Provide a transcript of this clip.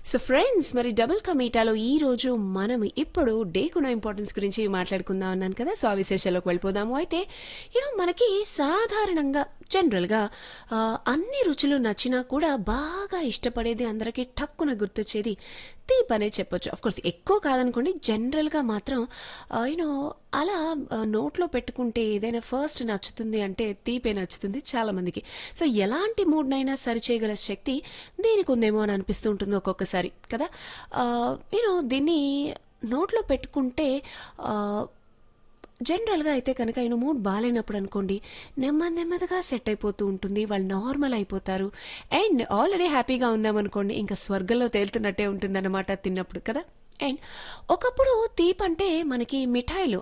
so friends మరి double కమీటాలో ఈ రోజు మనం ఇప్పుడు డేకున్న ఇంపార్టెన్స్ గురించి మాట్లాడుకుందాం అన్నాను కదా సో ఆ విశేషాల్లోకి వెళ్ళిపోదాము అయితే యూనో మనకి సాధారణంగా జనరల్గా ఆ, అన్ని రుచులు నచ్చినా కూడా బాగా ఇష్టపడేది అందరికీ టక్కున గుర్తొచ్చేది తీప్ అనే చెప్పొచ్చు అఫ్ కోర్స్ ఎక్కువ కాదనుకోండి జనరల్గా మాత్రం యూనో అలా ఆ, నోట్లో పెట్టుకుంటే ఏదైనా ఫస్ట్ నచ్చుతుంది అంటే తీపే నచ్చుతుంది చాలా మందికి సో ఎలాంటి మూడ్నైనా సరిచేయగల శక్తి దీనికి ఉందేమో అని అనిపిస్తూ ఉంటుంది ఒక్కొక్కసారి కదా యూనో దీన్ని నోట్లో పెట్టుకుంటే ఆ, జనరల్గా అయితే కనుక ఆయన మూడ్ బాగాలేనప్పుడు అనుకోండి నెమ్మది నెమ్మదిగా సెట్ అయిపోతూ ఉంటుంది వాళ్ళు నార్మల్ అయిపోతారు అండ్ ఆల్రెడీ హ్యాపీగా ఉన్నామనుకోండి ఇంకా స్వర్గంలో తేలుతున్నట్టే ఉంటుందన్నమాట తిన్నప్పుడు కదా అండ్ ఒకప్పుడు తీప్ అంటే మనకి మిఠాయిలు